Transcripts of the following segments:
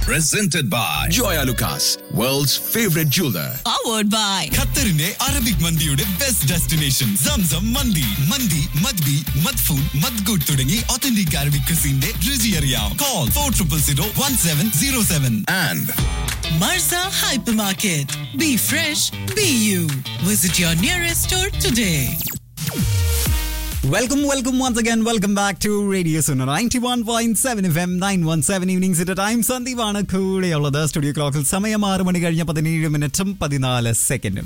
Presented by Joya Lucas, world's favorite jeweler. powered by ഖത്തറിന്റെ Arabic മന്തിയുടെ best destination Zamzam മന്തി മന്തി മദ്ബി മദ്ഫൂൺ മദ്ഗുഡ് തുടങ്ങി ഒത്തന്റിക് അറബിക് ക്രിസിന്റെ രുചി അറിയാം call four triple zero one seven zero seven And Marza Hypermarket. Be fresh, be you. Visit your nearest store today. Welcome welcome once again welcome back to radio Suno ninety one point seven F M nine one seven ഈവനിങ്സിന്റെ time സന്ദീപാണ് കൂടെയുള്ളത് studio ക്ലോക്കിൽ സമയം ആറ് മണി കഴിഞ്ഞ പതിനേഴ് മിനിറ്റും പതിനാല് സെക്കൻഡും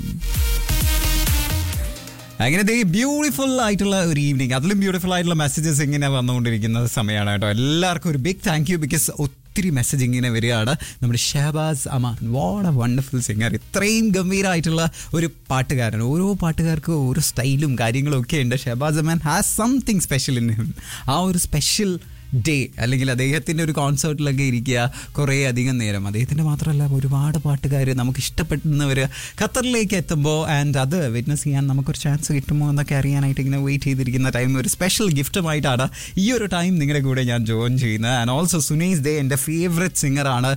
അങ്ങനെ ദേ ബ്യൂട്ടിഫുൾ ആയിട്ടുള്ള ഒരു ഈവനിങ് അതിലും ബ്യൂട്ടിഫുൾ ആയിട്ടുള്ള മെസ്സേജസ് ഇങ്ങനെ വന്നുകൊണ്ടിരിക്കുന്ന സമയമാണ് കേട്ടോ എല്ലാവർക്കും ഒരു ബിഗ് താങ്ക് യു ബിക്കോസ് ഒത്തിരി മെസ്സേജ് ഇങ്ങനെ വരികയാണ് നമ്മുടെ Shahabaz Aman what a wonderful singer ഇത്രയും ഗംഭീരമായിട്ടുള്ള ഒരു പാട്ടുകാരൻ ഓരോ പാട്ടുകാർക്കും ഓരോ സ്റ്റൈലും കാര്യങ്ങളും ഒക്കെ ഉണ്ട് Shahabaz Aman has something special in him ആ ഒരു സ്പെഷ്യൽ ഡേ അല്ലെങ്കിൽ അദ്ദേഹത്തിൻ്റെ ഒരു കോൺസേർട്ടിലൊക്കെ ഇരിക്കുക കുറേ അധികം നേരം അദ്ദേഹത്തിൻ്റെ മാത്രമല്ല ഒരുപാട് പാട്ടുകാർ നമുക്ക് ഇഷ്ടപ്പെടുന്നവർ ഖത്തറിലേക്ക് എത്തുമ്പോൾ ആൻഡ് അത് വിറ്റ്നസ് ചെയ്യാൻ നമുക്കൊരു ചാൻസ് കിട്ടുമോ എന്നൊക്കെ അറിയാനായിട്ട് ഇങ്ങനെ വെയിറ്റ് ചെയ്തിരിക്കുന്ന ടൈം ഒരു സ്പെഷ്യൽ ഗിഫ്റ്റുമായിട്ടാണ് ഈ ഒരു ടൈം നിങ്ങളുടെ കൂടെ ഞാൻ ജോയിൻ ചെയ്യുന്നത് ആൻഡ് ഓൾസോ സുനീസ് ദേ എൻ്റെ ഫേവറേറ്റ് സിംഗറാണ്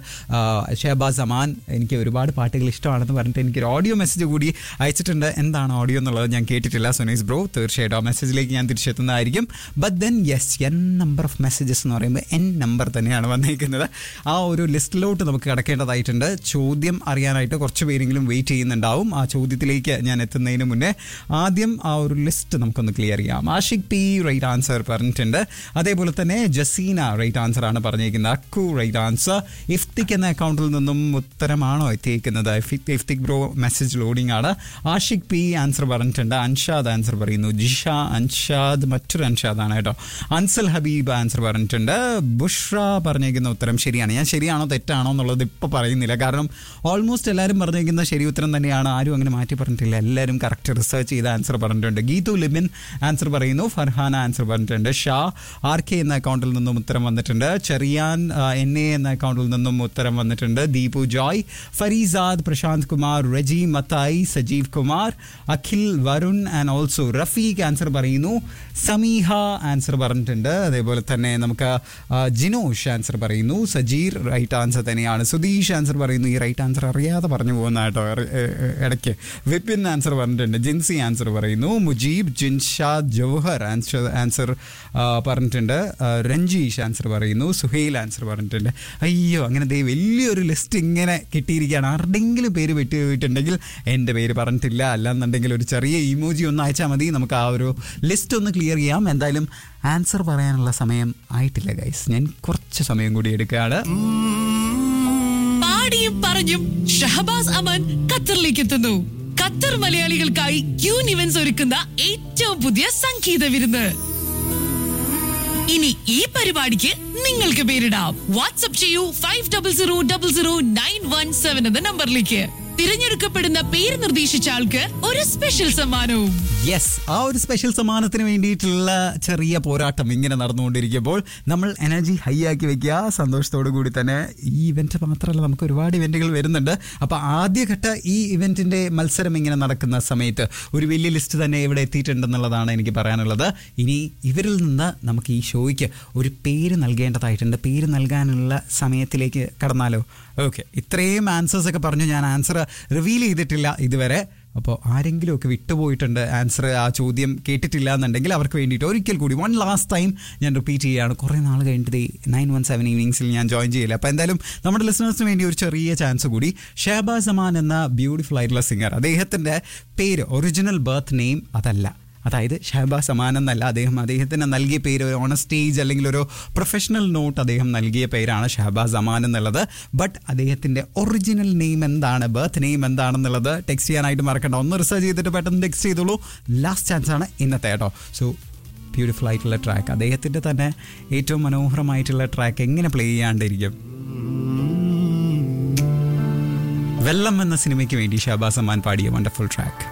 ഷഹബാസ് അമാൻ എനിക്ക് ഒരുപാട് പാട്ടുകൾ ഇഷ്ടമാണെന്ന് പറഞ്ഞിട്ട് എനിക്കൊരു ഓഡിയോ മെസ്സേജ് കൂടി അയച്ചിട്ടുണ്ട് എന്താണ് ഓഡിയോ എന്നുള്ളത് ഞാൻ കേട്ടിട്ടില്ല സുനീസ് ബ്രോ തീർച്ചയായിട്ടും ആ മെസ്സേജിലേക്ക് ഞാൻ തിരിച്ചെത്തുന്നതായിരിക്കും but then yes n number of messages എന്ന് പറയുമ്പോൾ എൻ നമ്പർ തന്നെയാണ് വന്നിരിക്കുന്നത് ആ ഒരു ലിസ്റ്റിലോട്ട് നമുക്ക് കിടക്കേണ്ടതായിട്ടുണ്ട് ചോദ്യം അറിയാനായിട്ട് കുറച്ച് പേരെങ്കിലും വെയിറ്റ് ചെയ്യുന്നുണ്ടാവും ആ ചോദ്യത്തിലേക്ക് ഞാൻ എത്തുന്നതിന് മുന്നേ ആദ്യം ആ ഒരു ലിസ്റ്റ് നമുക്കൊന്ന് ക്ലിയർ ചെയ്യാം ആഷിഖ് പി റൈറ്റ് ആൻസർ പറഞ്ഞിട്ടുണ്ട് അതേപോലെ തന്നെ ജസീന റൈറ്റ് ആൻസർ ആണ് പറഞ്ഞിരിക്കുന്നത് അക്കു റൈറ്റ് ആൻസർ ഇഫ്തിക് എന്ന അക്കൗണ്ടിൽ നിന്നും ഉത്തരമാണോ എത്തിയിരിക്കുന്നത് Iftik Iftik bro message loading ആണ് ആഷിഖ് പി ആൻസർ പറഞ്ഞിട്ടുണ്ട് അൻഷാദ് ആൻസർ പറയുന്നു ജിഷ അൻഷാദ് മറ്റൊരു അൻഷാദാണ് കേട്ടോ അൻസൽ ഹബീബ് ആൻസർ പറഞ്ഞിട്ടുണ്ട് ബുഷ്ര പറഞ്ഞേക്കുന്ന ഉത്തരം ശരിയാണ് ഞാൻ ശരിയാണോ തെറ്റാണോ എന്നുള്ളത് ഇപ്പോൾ പറയുന്നില്ല കാരണം ഓൾമോസ്റ്റ് എല്ലാവരും പറഞ്ഞേക്കുന്ന ശരി ഉത്തരം തന്നെയാണ് ആരും അങ്ങനെ മാറ്റി പറഞ്ഞിട്ടില്ല എല്ലാവരും കറക്റ്റ് റിസർച്ച് ചെയ്ത ആൻസർ പറഞ്ഞിട്ടുണ്ട് ഗീതു ലിബിൻ ആൻസർ പറയുന്നു ഫർഹാന ആൻസർ പറഞ്ഞിട്ടുണ്ട് ഷാ ആർ കെ എന്ന അക്കൗണ്ടിൽ നിന്നും ഉത്തരം വന്നിട്ടുണ്ട് ചെറിയാൻ എൻ എ എന്ന അക്കൗണ്ടിൽ നിന്നും ഉത്തരം വന്നിട്ടുണ്ട് Deepu Joy Farisad Prashanth Kumar Reji Mathai Sajeev Kumar Akhil Varun and also Rafeeq answer പറയുന്നു സമീഹ ആൻസർ പറഞ്ഞിട്ടുണ്ട് അതേപോലെ തന്നെ നമുക്ക് ആ, ജിനോഷ് ആൻസർ പറയുന്നു സജീർ റൈറ്റ് ആൻസർ തന്നെയാണ് സുധീഷ് ആൻസർ പറയുന്നു ഈ റൈറ്റ് ആൻസർ അറിയാതെ പറഞ്ഞു പോകുന്ന കേട്ടോ ഇറ- എ- എ- ഇടയ്ക്ക് വിപിൻ ആൻസർ പറഞ്ഞിട്ടുണ്ട് ജിൻസി ആൻസർ പറയുന്നു മുജീബ് ജിൻഷാദ് ജൗഹർ ആൻസർ ആൻസർ ആ, പറഞ്ഞിട്ടുണ്ട് ആ, രഞ്ജീഷ് ആൻസർ പറയുന്നു സുഹൈൽ ആൻസർ പറഞ്ഞിട്ടുണ്ട് അയ്യോ അങ്ങനെ ദേ വലിയൊരു ലിസ്റ്റ് ഇങ്ങനെ കിട്ടിയിരിക്കുകയാണ് ആരുടെങ്കിലും പേര് വിട്ട് പോയിട്ടുണ്ടെങ്കിൽ എൻ്റെ പേര് പറഞ്ഞിട്ടില്ല അല്ലാന്നുണ്ടെങ്കിൽ ഒരു ചെറിയ ഇമോജി ഒന്ന് അയച്ചാൽ മതി നമുക്ക് ആ ഒരു ലിസ്റ്റ് ഒന്ന് ക്ലിയർ ചെയ്യാം എന്തായാലും ആൻസർ പറയാനുള്ള സമയം ആയിട്ടില്ല ഗൈസ് ഞാൻ കുറച്ച് സമയം കൂടി എടുക്കുകയാണ് പാടിയും പറഞ്ഞും ഷഹബാസ് അമൻ ഖത്തറിലേക്ക് എത്തുന്നു ഖത്തർ മലയാളികൾക്കായി ക്യൂൻ ഇവന്റ്സ് ഒരുക്കുന്ന ഏറ്റവും പുതിയ സംഗീത വിരുന്ന് ഇനി ഈ പരിപാടിക്ക് നിങ്ങൾക്ക് പേരിടാം വാട്സ്ആപ്പ് ചെയ്യൂ five double zero double zero nine one seven എന്ന നമ്പറിലേക്ക് തിരഞ്ഞെടുക്കപ്പെടുന്ന പേര് നിർദ്ദേശിച്ച ആൾക്ക് ഒരു സ്പെഷ്യൽ സമ്മാനവും യെസ് ആ ഒരു സ്പെഷ്യൽ സമ്മാനത്തിന് വേണ്ടിയിട്ടുള്ള ചെറിയ പോരാട്ടം ഇങ്ങനെ നടന്നുകൊണ്ടിരിക്കുമ്പോൾ നമ്മൾ എനർജി ഹൈ ആക്കി വെക്കുക സന്തോഷത്തോടു കൂടി തന്നെ ഈ ഇവന്റ് മാത്രമല്ല നമുക്ക് ഒരുപാട് ഇവന്റുകൾ വരുന്നുണ്ട് അപ്പോൾ ആദ്യഘട്ട ഈ ഇവന്റിന്റെ മത്സരം ഇങ്ങനെ നടക്കുന്ന സമയത്ത് ഒരു വലിയ ലിസ്റ്റ് തന്നെ ഇവിടെ എത്തിയിട്ടുണ്ടെന്നുള്ളതാണ് എനിക്ക് പറയാനുള്ളത് ഇനി ഇവരിൽ നിന്ന് നമുക്ക് ഈ ഷോയ്ക്ക് ഒരു പേര് നൽകേണ്ടതായിട്ടുണ്ട് പേര് നൽകാനുള്ള സമയത്തിലേക്ക് കടന്നാലോ ഓക്കെ ഇത്രയും ആൻസേഴ്സ് ഒക്കെ പറഞ്ഞു ഞാൻ ആൻസർ റിവീൽ ചെയ്തിട്ടില്ല ഇതുവരെ അപ്പോൾ ആരെങ്കിലും ഒക്കെ വിട്ടുപോയിട്ടുണ്ട് ആൻസർ ആ ചോദ്യം കേട്ടിട്ടില്ല എന്നുണ്ടെങ്കിൽ അവർക്ക് വേണ്ടിയിട്ട് ഒരിക്കൽ കൂടി വൺ ലാസ്റ്റ് ടൈം ഞാൻ റിപ്പീറ്റ് ചെയ്യുകയാണ് കുറേ നാൾ കഴിഞ്ഞിട്ട് നയൻ വൺ സെവൻ ഈവനിങ്സിൽ ഞാൻ ജോയിൻ ചെയ്യില്ല അപ്പോൾ എന്തായാലും നമ്മുടെ ലിസണേഴ്സിന് വേണ്ടി ഒരു ചെറിയ ചാൻസ് കൂടി ഷഹബാസ് അമാൻ എന്ന ബ്യൂട്ടിഫുൾ ആയിട്ടുള്ള സിംഗർ അദ്ദേഹത്തിൻ്റെ പേര് ഒറിജിനൽ ബർത്ത് നെയിം അതല്ല അതായത് ഷഹബാസ് അമാൻ എന്നല്ല അദ്ദേഹം അദ്ദേഹത്തിന് നൽകിയ പേര് ഓൺ സ്റ്റേജ് അല്ലെങ്കിൽ ഒരു പ്രൊഫഷണൽ നോട്ട് അദ്ദേഹം നൽകിയ പേരാണ് ഷഹബാസ് അമാൻ എന്നുള്ളത് ബട്ട് അദ്ദേഹത്തിൻ്റെ ഒറിജിനൽ നെയിം എന്താണ് ബർത്ത് നെയിം എന്താണെന്നുള്ളത് ടെക്സ്റ്റ് ചെയ്യാനായിട്ട് മറക്കണ്ട ഒന്ന് റിസർച്ച് ചെയ്തിട്ട് പെട്ടെന്ന് ടെക്സ്റ്റ് ചെയ്തോളൂ ലാസ്റ്റ് ചാൻസ് ആണ് ഇന്നത്തെ കേട്ടോ സോ ബ്യൂട്ടിഫുൾ ആയിട്ടുള്ള ട്രാക്ക് അദ്ദേഹത്തിൻ്റെ തന്നെ ഏറ്റവും മനോഹരമായിട്ടുള്ള ട്രാക്ക് എങ്ങനെ പ്ലേ ചെയ്യാണ്ടിരിക്കും വെള്ളം എന്ന സിനിമയ്ക്ക് വേണ്ടി ഷഹബാസ് അമാൻ പാടിയ വണ്ടർഫുൾ ട്രാക്ക്